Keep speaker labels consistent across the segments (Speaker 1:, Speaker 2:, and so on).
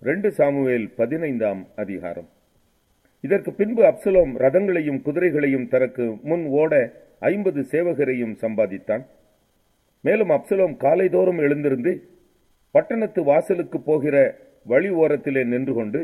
Speaker 1: ரெண்டு சாமுவேல் பதினைந்தாம் அதிகாரம் இதற்கு பின்பு அப்சலோம் ரதங்களையும் குதிரைகளையும் தனக்கு முன் ஓட ஐம்பது சேவகரையும் சம்பாதித்தான் மேலும் அப்சலோம் காலைதோறும் எழுந்திருந்து பட்டணத்து வாசலுக்கு போகிற வழி ஓரத்திலே நின்று கொண்டு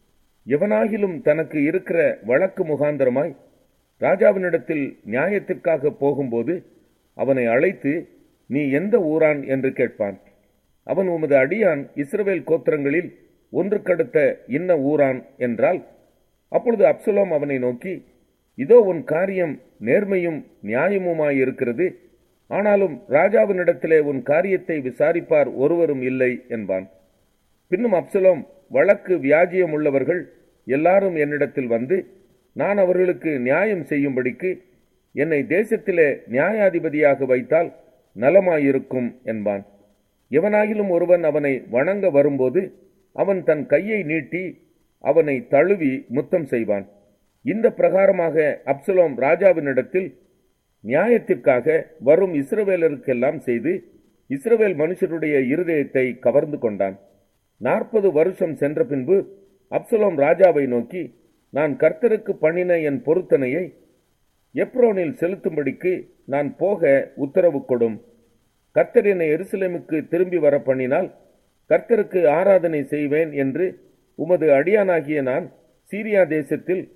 Speaker 1: எவனாகிலும் தனக்கு இருக்கிற வழக்கு முகாந்தரமாய் ராஜாவினிடத்தில் நியாயத்திற்காக போகும்போது அவனை அழைத்து நீ எந்த ஊரான் என்று கேட்பான் அவன் உமது அடியான் இஸ்ரவேல் கோத்திரங்களில் ஒன்றுக்கடுத்த இன்ன ஊரான் என்றால் அப்பொழுது அப்சலோம் அவனை நோக்கி இதோ உன் காரியம் நேர்மையும் நியாயமுமாயிருக்கிறது ஆனாலும் ராஜாவினிடத்திலே உன் காரியத்தை விசாரிப்பார் ஒருவரும் இல்லை என்பான் பின்னும் அப்சலோம் வழக்கு வியாஜியம் உள்ளவர்கள் எல்லாரும் என்னிடத்தில் வந்து நான் அவர்களுக்கு நியாயம் செய்யும்படிக்கு என்னை தேசத்திலே நியாயாதிபதியாக வைத்தால் நலமாயிருக்கும் என்பான் எவனாகிலும் ஒருவன் அவனை வணங்க வரும்போது அவன் தன் கையை நீட்டி அவனை தழுவி முத்தம் செய்வான் இந்த பிரகாரமாக அப்சலோம் ராஜாவினிடத்தில் நியாயத்திற்காக வரும் இஸ்ரவேலருக்கெல்லாம் செய்து இஸ்ரவேல் மனுஷருடைய இருதயத்தை கவர்ந்து கொண்டான் நாற்பது வருஷம் சென்ற பின்பு அப்சலோம் ராஜாவை நோக்கி நான் கர்த்தருக்கு பண்ணின என் பொருத்தனையை எப்ரோனில் செலுத்தும்படிக்கு நான் போக உத்தரவு கொடும் கர்த்தர் என்னை எருசலேமுக்கு திரும்பி வர பண்ணினால் கர்த்தருக்கு ஆராதனை செய்வேன் என்று உமது அடியானாகிய நான் சீரியா தேசத்தில்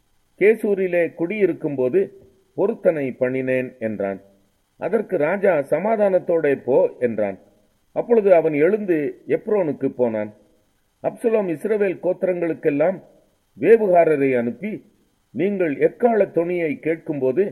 Speaker 1: கேசூரிலே குடியிருக்கும்போது பொருத்தனை பண்ணினேன் என்றான் அதற்கு ராஜா சமாதானத்தோடே போ என்றான் அப்பொழுது அவன் எழுந்து எப்ரோனுக்கு போனான் அப்சலோம் இஸ்ரவேல் கோத்திரங்களுக்கெல்லாம் வேவுகாரரை அனுப்பி நீங்கள் எக்கால தொனியை கேட்கும்போது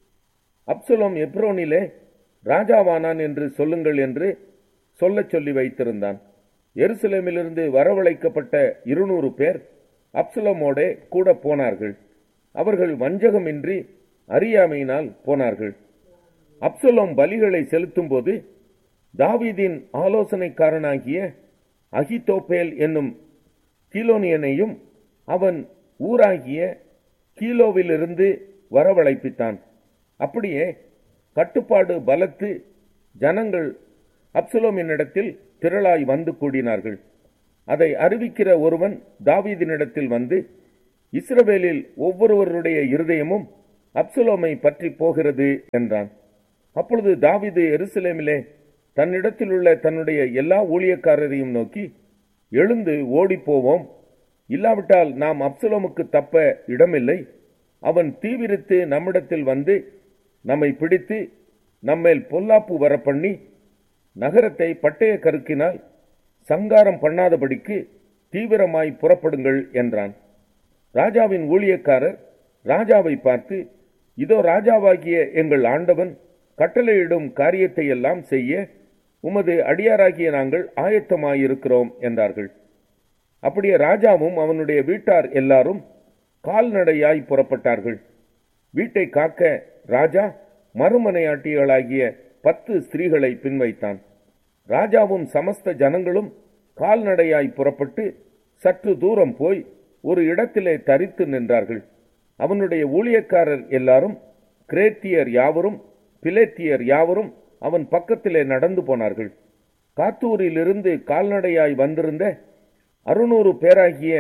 Speaker 1: அப்சலோம் எப்ரோனிலே ராஜாவானான் என்று சொல்லுங்கள் என்று சொல்லச் சொல்லி வைத்திருந்தான் எருசலேமிலிருந்து வரவழைக்கப்பட்ட இருநூறு பேர் அப்சலோமோடே கூட போனார்கள் அவர்கள் வஞ்சகமின்றி அறியாமையினால் போனார்கள் அப்சலோம் பலிகளை செலுத்தும்போது தாவீதின் ஆலோசனைக்காரனாகிய அகிதோப்பேல் என்னும் கீலோனியனையும் அவன் ஊராகிய கீலோவிலிருந்து வரவழைப்பித்தான் அப்படியே கட்டுப்பாடு பலத்து ஜனங்கள் அப்சலோமினிடத்தில் திரளாய் வந்து கூடினார்கள் அதை அறிவிக்கிற ஒருவன் தாவீதினிடத்தில் வந்து இஸ்ரவேலில் ஒவ்வொருவருடைய இருதயமும் அப்சலோமை பற்றி போகிறது என்றான் அப்பொழுது தாவீது எருசலேமிலே தன்னிடத்தில் உள்ள தன்னுடைய எல்லா ஊழியக்காரரையும் நோக்கி எழுந்து ஓடிப்போவோம் இல்லாவிட்டால் நாம் அப்சலோமுக்கு தப்ப இடமில்லை அவன் தீவிரித்து நம்மிடத்தில் வந்து நம்மை பிடித்து நம்மேல் பொல்லாப்பு வர பண்ணி நகரத்தை பட்டய கருக்கினால் சங்காரம் பண்ணாதபடிக்கு தீவிரமாய் புறப்படுங்கள் என்றான் ராஜாவின் ஊழியக்காரர் ராஜாவை பார்த்து இதோ ராஜாவாகிய எங்கள் ஆண்டவன் கட்டளையிடும் காரியத்தை எல்லாம் செய்ய உமது அடியாராகிய நாங்கள் ஆயத்தமாயிருக்கிறோம் என்றார்கள் அப்படியே ராஜாவும் அவனுடைய வீட்டார் எல்லாரும் கால்நடையாய் புறப்பட்டார்கள் வீட்டை காக்க ராஜா மறுமனையாட்டிகளாகிய பத்து ஸ்திரீகளை பின்வைத்தான் ராஜாவும் சமஸ்த ஜனங்களும் கால்நடையாய் புறப்பட்டு சற்று தூரம் போய் ஒரு இடத்திலே தரித்து நின்றார்கள் அவனுடைய ஊழியக்காரர் எல்லாரும் கிரேத்தியர் யாவரும் பிலேத்தியர் யாவரும் அவன் பக்கத்திலே நடந்து போனார்கள் காத்தூரிலிருந்து கால்நடையாய் வந்திருந்த அறுநூறு பேராகிய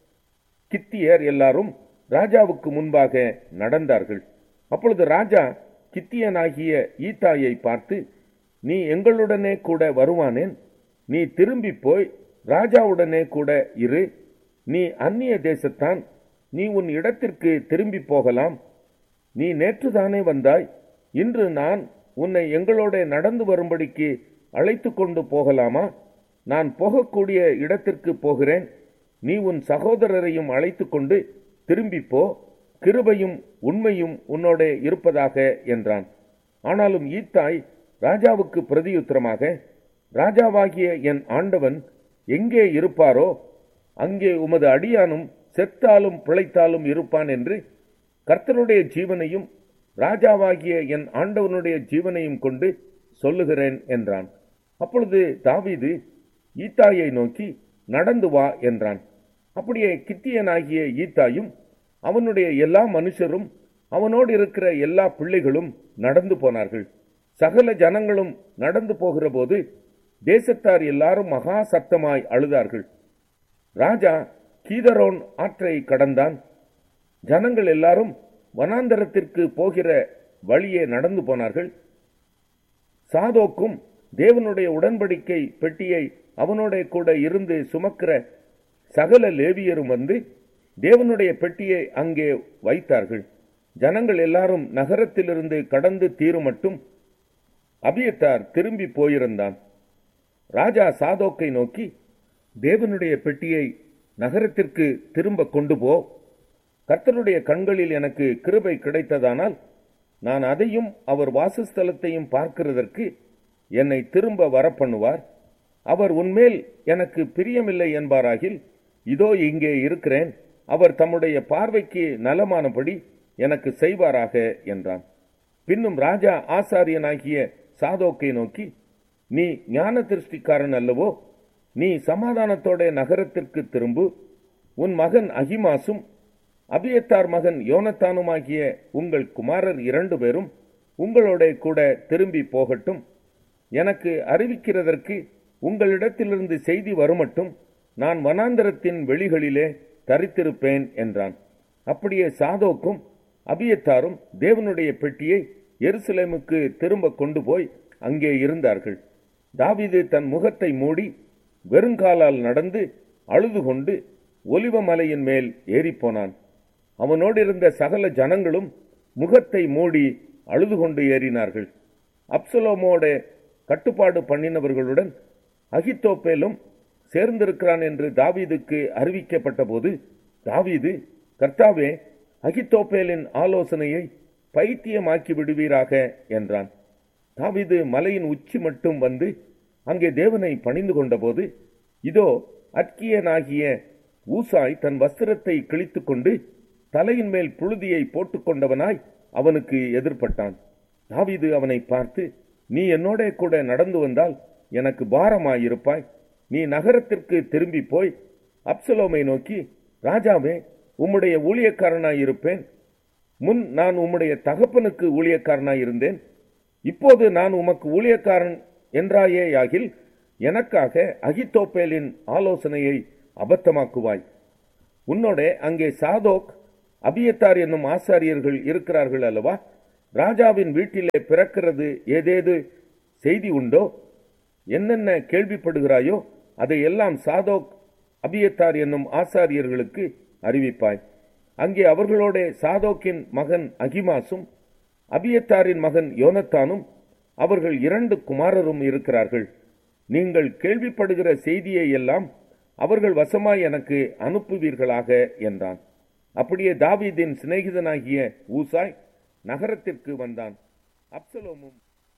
Speaker 1: கித்தியர் எல்லாரும் ராஜாவுக்கு முன்பாக நடந்தார்கள் அப்பொழுது ராஜா கித்தியனாகிய ஈத்தாயை பார்த்து நீ எங்களுடனே கூட வருவானேன் நீ திரும்பி போய் ராஜாவுடனே கூட இரு நீ அந்நிய தேசத்தான் நீ உன் இடத்திற்கு திரும்பி போகலாம் நீ நேற்றுதானே வந்தாய் இன்று நான் உன்னை எங்களோட நடந்து வரும்படிக்கு அழைத்து கொண்டு போகலாமா நான் போகக்கூடிய இடத்திற்கு போகிறேன் நீ உன் சகோதரரையும் அழைத்து கொண்டு திரும்பி போ கிருபையும் உண்மையும் உன்னோட இருப்பதாக என்றான் ஆனாலும் ஈத்தாய் ராஜாவுக்கு பிரதியுத்தரமாக ராஜாவாகிய என் ஆண்டவன் எங்கே இருப்பாரோ அங்கே உமது அடியானும் செத்தாலும் பிழைத்தாலும் இருப்பான் என்று கர்த்தருடைய ஜீவனையும் ராஜாவாகிய என் ஆண்டவனுடைய ஜீவனையும் கொண்டு சொல்லுகிறேன் என்றான் அப்பொழுது தாவீது ஈத்தாயை நோக்கி நடந்து வா என்றான் அப்படியே கித்தியனாகிய ஈத்தாயும் அவனுடைய எல்லா மனுஷரும் அவனோடு இருக்கிற எல்லா பிள்ளைகளும் நடந்து போனார்கள் சகல ஜனங்களும் நடந்து போகிற போது தேசத்தார் எல்லாரும் மகா சத்தமாய் அழுதார்கள் ராஜா கீதரோன் ஆற்றை கடந்தான் ஜனங்கள் எல்லாரும் வனாந்தரத்திற்கு போகிற வழியே நடந்து போனார்கள் சாதோக்கும் தேவனுடைய உடன்படிக்கை பெட்டியை அவனோட கூட இருந்து சுமக்கிற சகல லேவியரும் வந்து தேவனுடைய பெட்டியை அங்கே வைத்தார்கள் ஜனங்கள் எல்லாரும் நகரத்திலிருந்து கடந்து தீரும் மட்டும் அபியத்தார் திரும்பி போயிருந்தான் ராஜா சாதோக்கை நோக்கி தேவனுடைய பெட்டியை நகரத்திற்கு திரும்ப கொண்டு போ கர்த்தருடைய கண்களில் எனக்கு கிருபை கிடைத்ததானால் நான் அதையும் அவர் வாசஸ்தலத்தையும் பார்க்கிறதற்கு என்னை திரும்ப வரப்பண்ணுவார் அவர் உன்மேல் எனக்கு பிரியமில்லை என்பாராகில் இதோ இங்கே இருக்கிறேன் அவர் தம்முடைய பார்வைக்கு நலமானபடி எனக்கு செய்வாராக என்றான் பின்னும் ராஜா ஆசாரியனாகிய சாதோக்கை நோக்கி நீ ஞான திருஷ்டிக்காரன் அல்லவோ நீ சமாதானத்தோட நகரத்திற்கு திரும்பு உன் மகன் அகிமாசும் அபியத்தார் மகன் யோனத்தானுமாகிய உங்கள் குமாரர் இரண்டு பேரும் உங்களோட கூட திரும்பி போகட்டும் எனக்கு அறிவிக்கிறதற்கு உங்களிடத்திலிருந்து செய்தி வருமட்டும் நான் வனாந்தரத்தின் வெளிகளிலே தரித்திருப்பேன் என்றான் அப்படியே சாதோக்கும் அபியத்தாரும் தேவனுடைய பெட்டியை எருசலேமுக்கு திரும்ப கொண்டு போய் அங்கே இருந்தார்கள் தாவீது தன் முகத்தை மூடி வெறுங்காலால் நடந்து அழுது கொண்டு ஒலிவ மலையின் மேல் ஏறிப்போனான் அவனோடு இருந்த சகல ஜனங்களும் முகத்தை மூடி அழுது கொண்டு ஏறினார்கள் அப்சலோமோட கட்டுப்பாடு பண்ணினவர்களுடன் அகித்தோப்பேலும் சேர்ந்திருக்கிறான் என்று தாவீதுக்கு அறிவிக்கப்பட்ட போது தாவீது கர்த்தாவே அகித்தோப்பேலின் ஆலோசனையை பைத்தியமாக்கி விடுவீராக என்றான் தாவீது மலையின் உச்சி மட்டும் வந்து அங்கே தேவனை பணிந்து கொண்டபோது இதோ அற்கியனாகிய ஊசாய் தன் வஸ்திரத்தை கிழித்துக் கொண்டு தலையின் மேல் புழுதியை போட்டுக்கொண்டவனாய் அவனுக்கு எதிர்பட்டான் தாவீது அவனை பார்த்து நீ என்னோட கூட நடந்து வந்தால் எனக்கு பாரமாயிருப்பாய் நீ நகரத்திற்கு திரும்பி போய் அப்சலோமை நோக்கி ராஜாவே உம்முடைய ஊழியக்காரனாயிருப்பேன் முன் நான் உம்முடைய தகப்பனுக்கு ஊழியக்காரனாயிருந்தேன் இப்போது நான் உமக்கு ஊழியக்காரன் என்றாயேயாகில் எனக்காக அகித்தோப்பேலின் ஆலோசனையை அபத்தமாக்குவாய் உன்னோட அங்கே சாதோக் அபியத்தார் என்னும் ஆசாரியர்கள் இருக்கிறார்கள் அல்லவா ராஜாவின் வீட்டிலே பிறக்கிறது ஏதேது செய்தி உண்டோ என்னென்ன கேள்விப்படுகிறாயோ அதையெல்லாம் சாதோக் அபியத்தார் என்னும் ஆசாரியர்களுக்கு அறிவிப்பாய் அங்கே அவர்களோட சாதோக்கின் மகன் அகிமாசும் அபியத்தாரின் மகன் யோனத்தானும் அவர்கள் இரண்டு குமாரரும் இருக்கிறார்கள் நீங்கள் கேள்விப்படுகிற செய்தியை எல்லாம் அவர்கள் வசமாய் எனக்கு அனுப்புவீர்களாக என்றான் அப்படியே தாவீதின் சிநேகிதனாகிய ஊசாய் நகரத்திற்கு வந்தான் அப்சலோமும்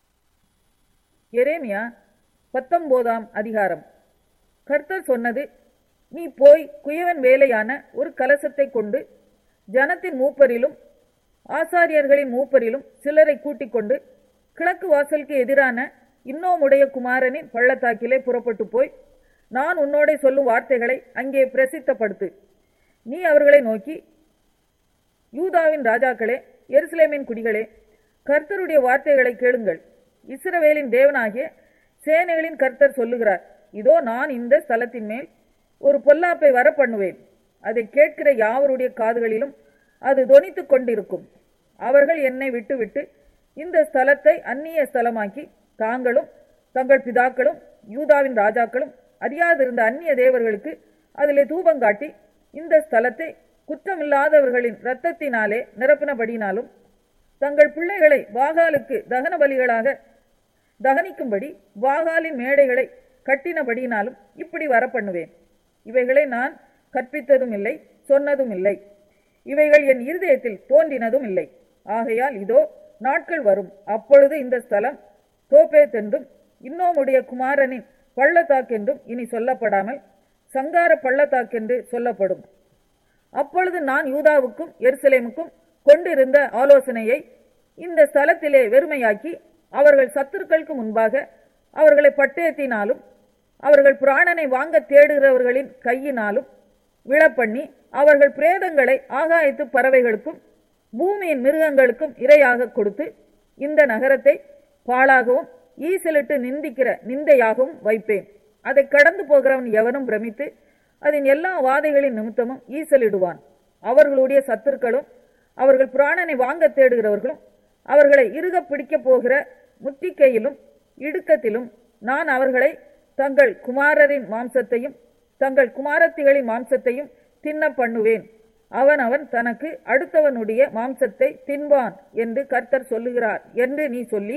Speaker 2: எரேமியா பத்தொன்பதாம் அதிகாரம் கர்த்தர் சொன்னது நீ போய் குயவன் வேலையான ஒரு கலசத்தை கொண்டு ஜனத்தின் மூப்பரிலும் ஆசாரியர்களின் மூப்பரிலும் சிலரை கூட்டிக் கொண்டு கிழக்கு வாசலுக்கு எதிரான இன்னோமுடைய குமாரனின் பள்ளத்தாக்கிலே புறப்பட்டு போய் நான் உன்னோட சொல்லும் வார்த்தைகளை அங்கே பிரசித்தப்படுத்து நீ அவர்களை நோக்கி யூதாவின் ராஜாக்களே எருசலேமின் குடிகளே கர்த்தருடைய வார்த்தைகளை கேளுங்கள் இஸ்ரவேலின் தேவனாகிய சேனைகளின் கர்த்தர் சொல்லுகிறார் இதோ நான் இந்த ஸ்தலத்தின் மேல் ஒரு பொல்லாப்பை வர பண்ணுவேன் அதை கேட்கிற யாவருடைய காதுகளிலும் அது தொனித்துக் கொண்டிருக்கும் அவர்கள் என்னை விட்டுவிட்டு இந்த ஸ்தலத்தை அந்நிய ஸ்தலமாக்கி தாங்களும் தங்கள் பிதாக்களும் யூதாவின் ராஜாக்களும் அறியாதிருந்த அந்நிய தேவர்களுக்கு அதிலே தூபங்காட்டி இந்த ஸ்தலத்தை குற்றமில்லாதவர்களின் இரத்தத்தினாலே நிரப்பினபடினாலும் தங்கள் பிள்ளைகளை வாகாலுக்கு தகன பலிகளாக தகனிக்கும்படி வாகாலின் மேடைகளை கட்டினபடினாலும் இப்படி வர பண்ணுவேன் இவைகளை நான் கற்பித்ததும் இல்லை சொன்னதும் இல்லை இவைகள் என் இருதயத்தில் தோன்றினதும் இல்லை ஆகையால் இதோ நாட்கள் வரும் அப்பொழுது இந்த ஸ்தலம் தோப்பேத் என்றும் இன்னோமுடைய குமாரனின் பள்ளத்தாக்கென்றும் இனி சொல்லப்படாமல் சங்கார பள்ளத்தாக்கென்று சொல்லப்படும் அப்பொழுது நான் யூதாவுக்கும் எருசலேமுக்கும் கொண்டிருந்த ஆலோசனையை இந்த ஸ்தலத்திலே வெறுமையாக்கி அவர்கள் சத்துருக்களுக்கு முன்பாக அவர்களை பட்டயத்தினாலும் அவர்கள் பிராணனை வாங்க தேடுகிறவர்களின் கையினாலும் விழப்பண்ணி அவர்கள் பிரேதங்களை ஆகாயத்து பறவைகளுக்கும் பூமியின் மிருகங்களுக்கும் இரையாக கொடுத்து இந்த நகரத்தை பாழாகவும் ஈசலிட்டு நிந்திக்கிற நிந்தையாகவும் வைப்பேன் அதை கடந்து போகிறவன் எவனும் பிரமித்து அதன் எல்லா வாதைகளின் நிமித்தமும் ஈசலிடுவான் அவர்களுடைய சத்துருக்களும் அவர்கள் பிராணனை வாங்க தேடுகிறவர்களும் அவர்களை இறுக பிடிக்கப் போகிற முத்திக்கையிலும் இடுக்கத்திலும் நான் அவர்களை தங்கள் குமாரரின் மாம்சத்தையும் தங்கள் குமாரத்திகளின் மாம்சத்தையும் தின்ன பண்ணுவேன் அவன் அவன் தனக்கு அடுத்தவனுடைய மாம்சத்தை தின்பான் என்று கர்த்தர் சொல்லுகிறார் என்று நீ சொல்லி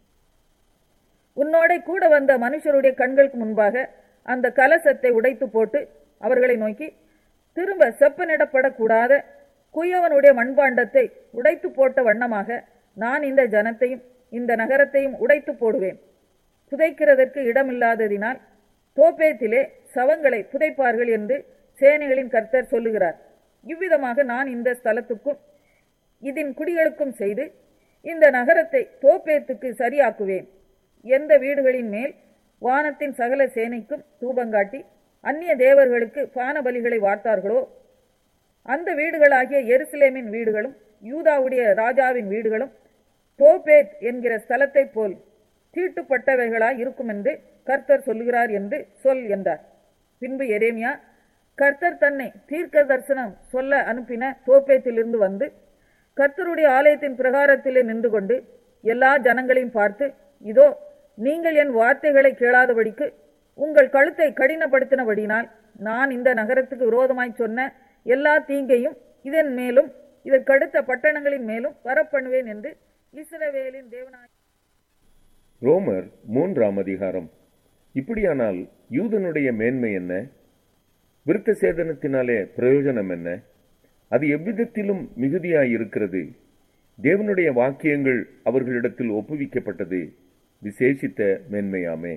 Speaker 2: உன்னோட கூட வந்த மனுஷருடைய கண்களுக்கு முன்பாக அந்த கலசத்தை உடைத்து போட்டு அவர்களை நோக்கி திரும்ப செப்பனிடப்படக்கூடாத குயவனுடைய மண்பாண்டத்தை உடைத்து போட்ட வண்ணமாக நான் இந்த ஜனத்தையும் இந்த நகரத்தையும் உடைத்து போடுவேன் புதைக்கிறதற்கு இடமில்லாததினால் தோப்பேத்திலே சவங்களை புதைப்பார்கள் என்று சேனைகளின் கர்த்தர் சொல்லுகிறார் இவ்விதமாக நான் இந்த ஸ்தலத்துக்கும் இதன் குடிகளுக்கும் செய்து இந்த நகரத்தை தோப்பேத்துக்கு சரியாக்குவேன் எந்த வீடுகளின் மேல் வானத்தின் சகல சேனைக்கும் தூபங்காட்டி அந்நிய தேவர்களுக்கு பான பலிகளை வார்த்தார்களோ அந்த வீடுகளாகிய எருசலேமின் வீடுகளும் யூதாவுடைய ராஜாவின் வீடுகளும் தோபேத் என்கிற ஸ்தலத்தை போல் தீட்டுப்பட்டவைகளாய் இருக்கும் என்று கர்த்தர் சொல்லுகிறார் என்று சொல் என்றார் பின்பு எரேமியா கர்த்தர் தன்னை தீர்க்க தரிசனம் சொல்ல அனுப்பின தோப்பேத்திலிருந்து வந்து கர்த்தருடைய ஆலயத்தின் பிரகாரத்திலே நின்று கொண்டு எல்லா ஜனங்களையும் பார்த்து இதோ நீங்கள் என் வார்த்தைகளை கேளாதபடிக்கு உங்கள் கழுத்தை கடினப்படுத்தினபடினால் நான் இந்த நகரத்துக்கு விரோதமாய் சொன்ன எல்லா தீங்கையும் இதன் மேலும் இதற்கடுத்த பட்டணங்களின் மேலும் வரப்பண்ணுவேன் என்று இஸ்ரவேலின் தேவனாய்
Speaker 1: ரோமர் மூன்றாம் அதிகாரம் இப்படியானால் யூதனுடைய மேன்மை என்ன விருத்த சேதனத்தினாலே பிரயோஜனம் என்ன அது எவ்விதத்திலும் மிகுதியாய் இருக்கிறது தேவனுடைய வாக்கியங்கள் அவர்களிடத்தில் ஒப்புவிக்கப்பட்டது விசேஷித்த மேன்மையாமே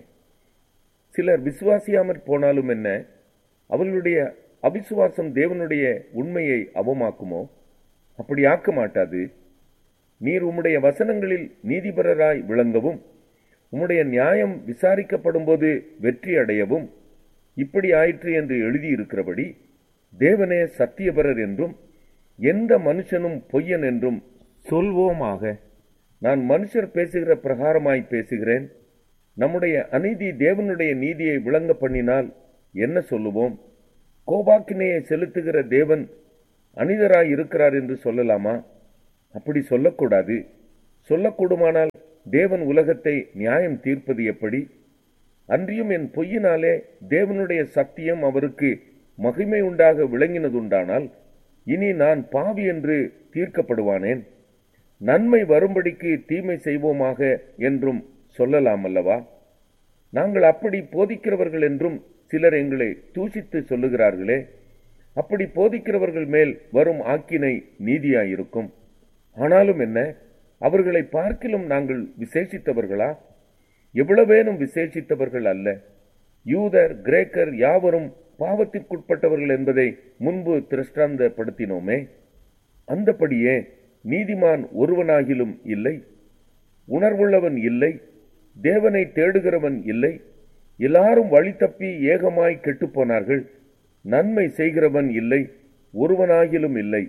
Speaker 1: சிலர் விசுவாசியாமற் போனாலும் என்ன அவர்களுடைய அவிசுவாசம் தேவனுடைய உண்மையை அவமாக்குமோ அப்படி ஆக்க மாட்டாது நீர் உம்முடைய வசனங்களில் நீதிபரராய் விளங்கவும் உம்முடைய நியாயம் விசாரிக்கப்படும்போது வெற்றி அடையவும் இப்படி ஆயிற்று என்று எழுதியிருக்கிறபடி தேவனே சத்தியபரர் என்றும் எந்த மனுஷனும் பொய்யன் என்றும் சொல்வோமாக நான் மனுஷர் பேசுகிற பிரகாரமாய் பேசுகிறேன் நம்முடைய அநீதி தேவனுடைய நீதியை விளங்க பண்ணினால் என்ன சொல்லுவோம் கோபாக்கினையை செலுத்துகிற தேவன் அனிதராய் இருக்கிறார் என்று சொல்லலாமா அப்படி சொல்லக்கூடாது சொல்லக்கூடுமானால் தேவன் உலகத்தை நியாயம் தீர்ப்பது எப்படி அன்றியும் என் பொய்யினாலே தேவனுடைய சத்தியம் அவருக்கு மகிமை உண்டாக விளங்கினதுண்டானால் இனி நான் பாவி என்று தீர்க்கப்படுவானேன் நன்மை வரும்படிக்கு தீமை செய்வோமாக என்றும் சொல்லலாம் அல்லவா நாங்கள் அப்படி போதிக்கிறவர்கள் என்றும் சிலர் எங்களை தூஷித்து சொல்லுகிறார்களே அப்படி போதிக்கிறவர்கள் மேல் வரும் ஆக்கினை நீதியாயிருக்கும் ஆனாலும் என்ன அவர்களை பார்க்கிலும் நாங்கள் விசேஷித்தவர்களா எவ்வளவேனும் விசேஷித்தவர்கள் அல்ல யூதர் கிரேக்கர் யாவரும் பாவத்திற்குட்பட்டவர்கள் என்பதை முன்பு திருஷ்டாந்தப்படுத்தினோமே அந்தபடியே நீதிமான் ஒருவனாகிலும் இல்லை உணர்வுள்ளவன் இல்லை தேவனை தேடுகிறவன் இல்லை எல்லாரும் வழி தப்பி ஏகமாய் கெட்டுப்போனார்கள் நன்மை செய்கிறவன் இல்லை ஒருவனாகிலும் இல்லை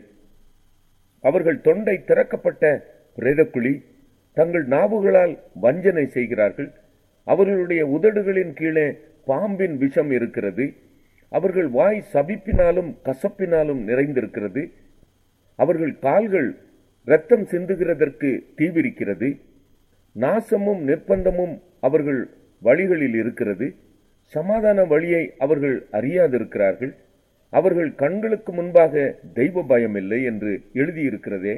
Speaker 1: அவர்கள் தொண்டை திறக்கப்பட்ட பிரேதக்குழி தங்கள் நாவுகளால் வஞ்சனை செய்கிறார்கள் அவர்களுடைய உதடுகளின் கீழே பாம்பின் விஷம் இருக்கிறது அவர்கள் வாய் சபிப்பினாலும் கசப்பினாலும் நிறைந்திருக்கிறது அவர்கள் கால்கள் இரத்தம் சிந்துகிறதற்கு தீவிரிக்கிறது நாசமும் நிர்பந்தமும் அவர்கள் வழிகளில் இருக்கிறது சமாதான வழியை அவர்கள் அறியாதிருக்கிறார்கள் அவர்கள் கண்களுக்கு முன்பாக தெய்வ பயம் இல்லை என்று எழுதியிருக்கிறதே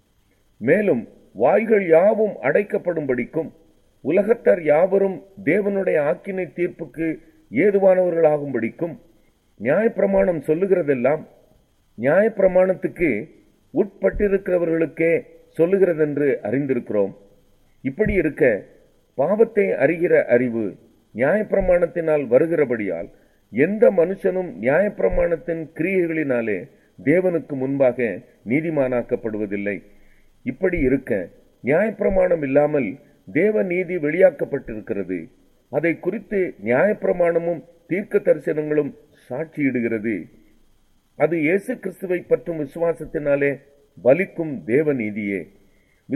Speaker 1: மேலும் வாய்கள் யாவும் அடைக்கப்படும்படிக்கும் உலகத்தார் யாவரும் தேவனுடைய ஆக்கினை தீர்ப்புக்கு ஏதுவானவர்களாகும்படிக்கும் நியாயப்பிரமாணம் சொல்லுகிறதெல்லாம் நியாயப்பிரமாணத்துக்கு உட்பட்டிருக்கிறவர்களுக்கே சொல்லுகிறதென்று அறிந்திருக்கிறோம் இப்படி இருக்க பாவத்தை அறிகிற அறிவு நியாயப்பிரமாணத்தினால் வருகிறபடியால் எந்த மனுஷனும் நியாயப்பிரமாணத்தின் கிரியைகளினாலே தேவனுக்கு முன்பாக நீதிமானாக்கப்படுவதில்லை இப்படி இருக்க நியாயப்பிரமாணம் இல்லாமல் தேவ நீதி வெளியாக்கப்பட்டிருக்கிறது அதை குறித்து நியாயப்பிரமாணமும் தீர்க்க தரிசனங்களும் சாட்சியிடுகிறது அது இயேசு கிறிஸ்துவை பற்றும் விசுவாசத்தினாலே பலிக்கும் தேவ நீதியே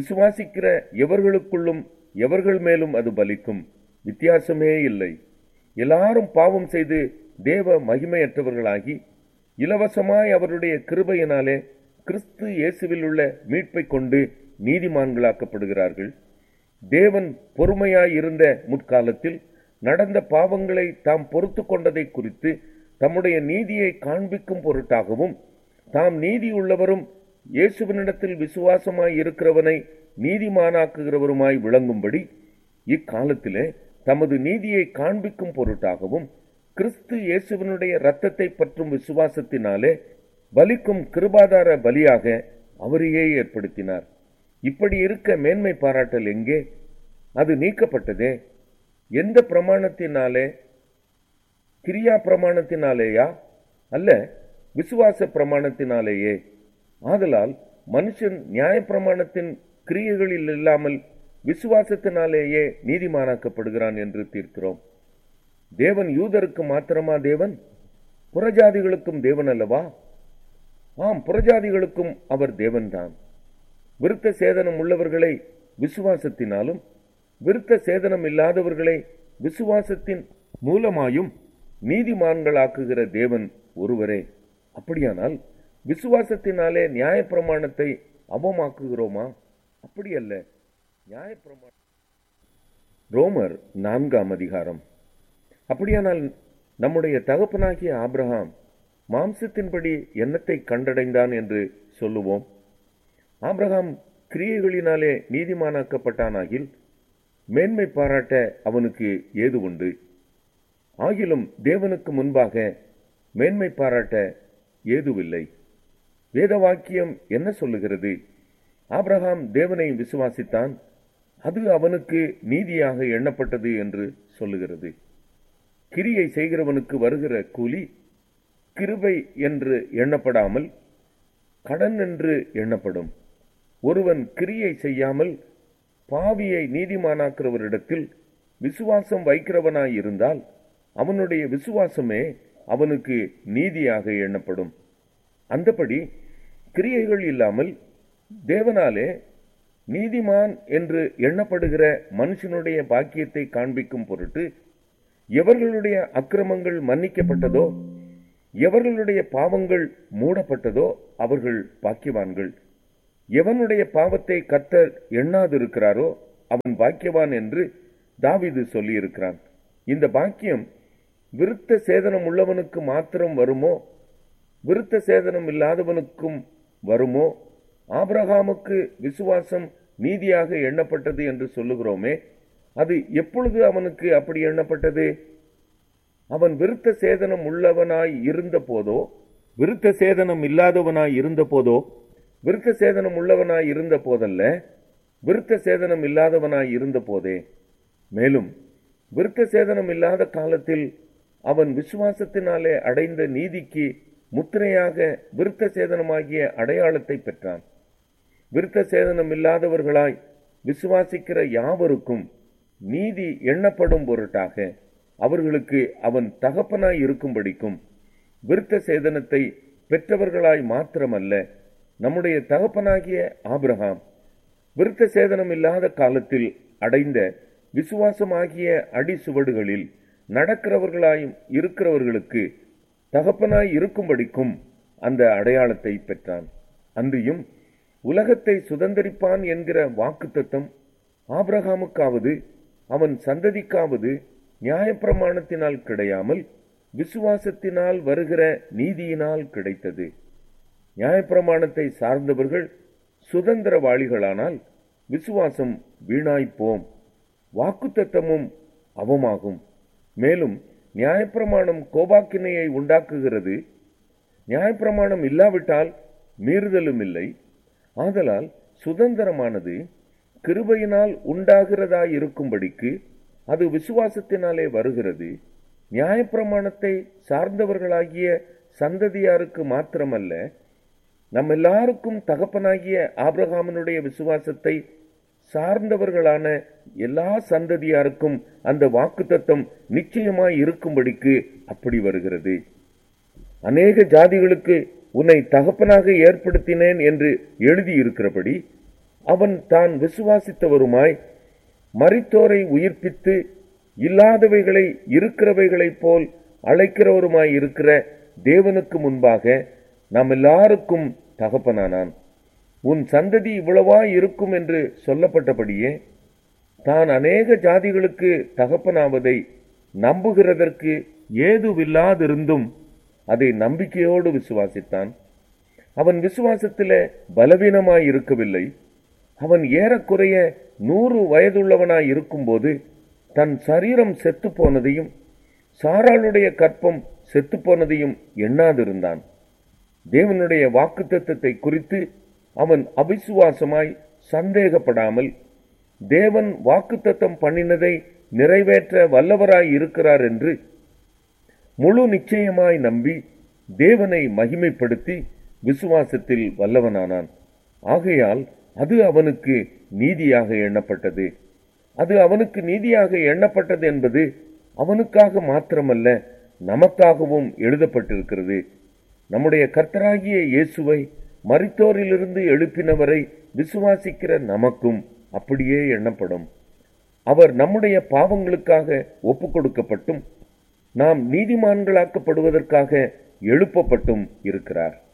Speaker 1: விசுவாசிக்கிற எவர்களுக்குள்ளும் எவர்கள் மேலும் அது பலிக்கும் வித்தியாசமே இல்லை எல்லாரும் பாவம் செய்து தேவ மகிமையற்றவர்களாகி இலவசமாய் அவருடைய கிருபையினாலே கிறிஸ்து இயேசுவில் உள்ள மீட்பை கொண்டு நீதிமான்களாக்கப்படுகிறார்கள் தேவன் பொறுமையாய் இருந்த முற்காலத்தில் நடந்த பாவங்களை தாம் பொறுத்து கொண்டதை குறித்து தம்முடைய நீதியை காண்பிக்கும் பொருட்டாகவும் தாம் நீதி உள்ளவரும் இயேசுவினிடத்தில் விசுவாசமாய் இருக்கிறவனை நீதிமானாக்குகிறவருமாய் விளங்கும்படி இக்காலத்திலே தமது நீதியை காண்பிக்கும் பொருட்டாகவும் கிறிஸ்து இயேசுவினுடைய இரத்தத்தை பற்றும் விசுவாசத்தினாலே பலிக்கும் கிருபாதார பலியாக அவரையே ஏற்படுத்தினார் இப்படி இருக்க மேன்மை பாராட்டல் எங்கே அது நீக்கப்பட்டதே எந்த பிரமாணத்தினாலே கிரியா பிரமாணத்தினாலேயா அல்ல விசுவாச பிரமாணத்தினாலேயே ஆதலால் மனுஷன் நியாய பிரமாணத்தின் கிரியைகளில் இல்லாமல் விசுவாசத்தினாலேயே நீதிமானாக்கப்படுகிறான் என்று தீர்க்கிறோம் தேவன் யூதருக்கு மாத்திரமா தேவன் புறஜாதிகளுக்கும் தேவன் அல்லவா ஆம் புறஜாதிகளுக்கும் அவர் தேவன்தான் விருத்த சேதனம் உள்ளவர்களை விசுவாசத்தினாலும் விருத்த சேதனம் இல்லாதவர்களை விசுவாசத்தின் மூலமாயும் நீதிமான்களாக்குகிற தேவன் ஒருவரே அப்படியானால் விசுவாசத்தினாலே நியாயப்பிரமாணத்தை அவமாக்குகிறோமா அப்படி அல்ல நியாயப்பிரமாணம் ரோமர் நான்காம் அதிகாரம் அப்படியானால் நம்முடைய தகப்பனாகிய ஆபிரகாம் மாம்சத்தின்படி எண்ணத்தை கண்டடைந்தான் என்று சொல்லுவோம் ஆபிரகாம் கிரியைகளினாலே நீதிமானாக்கப்பட்டானாகில் மேன்மை பாராட்ட அவனுக்கு ஏது உண்டு ஆகிலும் தேவனுக்கு முன்பாக மேன்மை பாராட்ட ஏதுவில்லை வேத வாக்கியம் என்ன சொல்லுகிறது ஆபிரகாம் தேவனை விசுவாசித்தான் அது அவனுக்கு நீதியாக எண்ணப்பட்டது என்று சொல்லுகிறது கிரியை செய்கிறவனுக்கு வருகிற கூலி கிருபை என்று எண்ணப்படாமல் கடன் என்று எண்ணப்படும் ஒருவன் கிரியை செய்யாமல் பாவியை நீதிமானாக்கிறவரிடத்தில் விசுவாசம் வைக்கிறவனாய் இருந்தால் அவனுடைய விசுவாசமே அவனுக்கு நீதியாக எண்ணப்படும் அந்தபடி கிரியைகள் இல்லாமல் தேவனாலே நீதிமான் என்று எண்ணப்படுகிற மனுஷனுடைய பாக்கியத்தை காண்பிக்கும் பொருட்டு எவர்களுடைய அக்கிரமங்கள் மன்னிக்கப்பட்டதோ எவர்களுடைய பாவங்கள் மூடப்பட்டதோ அவர்கள் பாக்கியவான்கள் எவனுடைய பாவத்தை கத்தர் எண்ணாதிருக்கிறாரோ அவன் பாக்கியவான் என்று தாவிது சொல்லியிருக்கிறான் இந்த பாக்கியம் விருத்த சேதனம் உள்ளவனுக்கு மாத்திரம் வருமோ விருத்த சேதனம் இல்லாதவனுக்கும் வருமோ ஆபிரகாமுக்கு விசுவாசம் நீதியாக எண்ணப்பட்டது என்று சொல்லுகிறோமே அது எப்பொழுது அவனுக்கு அப்படி எண்ணப்பட்டது அவன் விருத்த சேதனம் உள்ளவனாய் இருந்த போதோ விருத்த சேதனம் இல்லாதவனாய் இருந்த போதோ விருத்த சேதனம் உள்ளவனாய் இருந்த போதல்ல விருத்த சேதனம் இல்லாதவனாய் இருந்த போதே மேலும் விருத்த சேதனம் இல்லாத காலத்தில் அவன் விசுவாசத்தினாலே அடைந்த நீதிக்கு முத்திரையாக விருத்த சேதனமாகிய அடையாளத்தை பெற்றான் விருத்த சேதனம் இல்லாதவர்களாய் விசுவாசிக்கிற யாவருக்கும் நீதி எண்ணப்படும் பொருட்டாக அவர்களுக்கு அவன் தகப்பனாய் இருக்கும்படிக்கும் விருத்த சேதனத்தை பெற்றவர்களாய் மாத்திரமல்ல நம்முடைய தகப்பனாகிய ஆபிரகாம் விருத்த சேதனம் இல்லாத காலத்தில் அடைந்த விசுவாசமாகிய அடிசுவடுகளில் நடக்கிறவர்களாயும் இருக்கிறவர்களுக்கு தகப்பனாய் இருக்கும்படிக்கும் அந்த அடையாளத்தை பெற்றான் அன்றியும் உலகத்தை சுதந்திரிப்பான் என்கிற வாக்குத்தத்தம் ஆபிரகாமுக்காவது அவன் சந்ததிக்காவது நியாயப்பிரமாணத்தினால் கிடையாமல் விசுவாசத்தினால் வருகிற நீதியினால் கிடைத்தது நியாயப்பிரமாணத்தை சார்ந்தவர்கள் சுதந்திரவாளிகளானால் விசுவாசம் வீணாய்ப்போம் வாக்குத்தத்தமும் அவமாகும் மேலும் நியாயப்பிரமாணம் கோபாக்கினையை உண்டாக்குகிறது நியாயப்பிரமாணம் இல்லாவிட்டால் மீறுதலும் இல்லை ஆதலால் சுதந்திரமானது கிருபையினால் உண்டாகிறதாயிருக்கும்படிக்கு அது விசுவாசத்தினாலே வருகிறது நியாயப்பிரமாணத்தை சார்ந்தவர்களாகிய சந்ததியாருக்கு மாத்திரமல்ல நம் எல்லாருக்கும் தகப்பனாகிய ஆபிரகாமனுடைய விசுவாசத்தை சார்ந்தவர்களான எல்லா சந்ததியாருக்கும் அந்த வாக்குத்தத்தம் நிச்சயமாய் இருக்கும்படிக்கு அப்படி வருகிறது அநேக ஜாதிகளுக்கு உன்னை தகப்பனாக ஏற்படுத்தினேன் என்று எழுதியிருக்கிறபடி அவன் தான் விசுவாசித்தவருமாய் மரித்தோரை உயிர்ப்பித்து இல்லாதவைகளை இருக்கிறவைகளைப் போல் அழைக்கிறவருமாய் இருக்கிற தேவனுக்கு முன்பாக நாம் எல்லாருக்கும் தகப்பனானான் உன் சந்ததி இவ்வளவாய் இருக்கும் என்று சொல்லப்பட்டபடியே தான் அநேக ஜாதிகளுக்கு தகப்பனாவதை நம்புகிறதற்கு ஏதுவில்லாதிருந்தும் அதை நம்பிக்கையோடு விசுவாசித்தான் அவன் விசுவாசத்திலே பலவீனமாய் இருக்கவில்லை அவன் ஏறக்குறைய நூறு வயதுள்ளவனாய் இருக்கும்போது தன் சரீரம் செத்து போனதையும் சாராளுடைய கற்பம் செத்து போனதையும் எண்ணாதிருந்தான் தேவனுடைய வாக்குத்தத்தத்தை குறித்து அவன் அவிசுவாசமாய் சந்தேகப்படாமல் தேவன் வாக்குத்தத்தம் பண்ணினதை நிறைவேற்ற வல்லவராய் இருக்கிறார் என்று முழு நிச்சயமாய் நம்பி தேவனை மகிமைப்படுத்தி விசுவாசத்தில் வல்லவனானான் ஆகையால் அது அவனுக்கு நீதியாக எண்ணப்பட்டது அது அவனுக்கு நீதியாக எண்ணப்பட்டது என்பது அவனுக்காக மாத்திரமல்ல நமக்காகவும் எழுதப்பட்டிருக்கிறது நம்முடைய கர்த்தராகிய இயேசுவை மரித்தோரிலிருந்து எழுப்பினவரை விசுவாசிக்கிற நமக்கும் அப்படியே எண்ணப்படும் அவர் நம்முடைய பாவங்களுக்காக ஒப்புக் கொடுக்கப்பட்டும் நாம் நீதிமான்களாக்கப்படுவதற்காக எழுப்பப்பட்டும் இருக்கிறார்